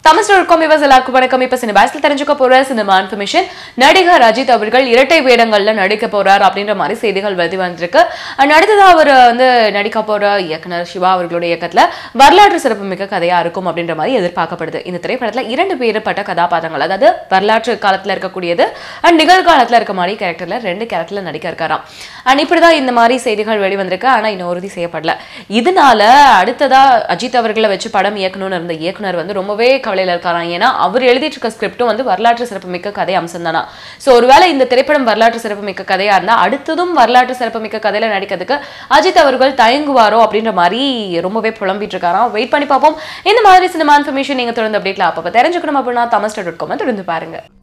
தமிழ் இருக்கும் இவஸ் எல்லாருக்கும் வணக்கம் இப்ப சினிமாஸ்ல தெரிஞ்சுக்க போற சினிமா இன்ஃபர்மேஷன் நடிகர் அஜித் அவர்கள் இரட்டை வேடங்கள்ல நடிக்க போறார் அப்படின்ற மாதிரி செய்திகள் வெளி வந்திருக்கு அண்ட் அடுத்ததா அவர் வந்து நடிக்க போற இயக்குனர் சிவா அவர்களுடைய இயக்கத்துல வரலாற்று சிறப்புமிக்க கதையா இருக்கும் அப்படின்ற மாதிரி எதிர்பார்க்கப்படுது இந்த திரைப்படத்துல இரண்டு வேறுபட்ட கதாபாத்திரங்கள் அதாவது வரலாற்று காலத்துல இருக்கக்கூடியது அண்ட் நிகழ்காலத்துல இருக்க மாதிரி கேரக்டர்ல ரெண்டு கேரக்டர்ல நடிக்க இருக்காராம் அண்ட் இப்படிதான் இந்த மாதிரி செய்திகள் வெளிவந்திருக்கு ஆனா இன்னும் உறுதி செய்யப்படல இதனால அடுத்ததா அஜித் அவர்களை வச்சு படம் இயக்கணும்னு இருந்த இயக்குனர் வந்து ரொம்பவே கவலையில இருக்காராம் ஏன்னா அவர் எழுதிட்டு இருக்க ஸ்கிரிப்டும் வந்து வரலாற்று சிறப்புமிக்க கதை அம்சம் தானா ஸோ ஒருவேளை இந்த திரைப்படம் வரலாற்று சிறப்புமிக்க கதையா இருந்தா அடுத்ததும் வரலாற்று சிறப்புமிக்க கதையில நடிக்கிறதுக்கு அஜித் அவர்கள் தயங்குவாரோ அப்படின்ற மாதிரி ரொம்பவே புலம்பிட்டு இருக்காராம் வெயிட் பண்ணி பார்ப்போம் இந்த மாதிரி சினிமா இன்ஃபர்மேஷன் நீங்க தொடர்ந்து அப்டேட்ல அப்பப்போ தெரிஞ்சுக்கணும் அப்படின்னா தமிழ் டாட் காம் தொடர்ந்து பாருங்க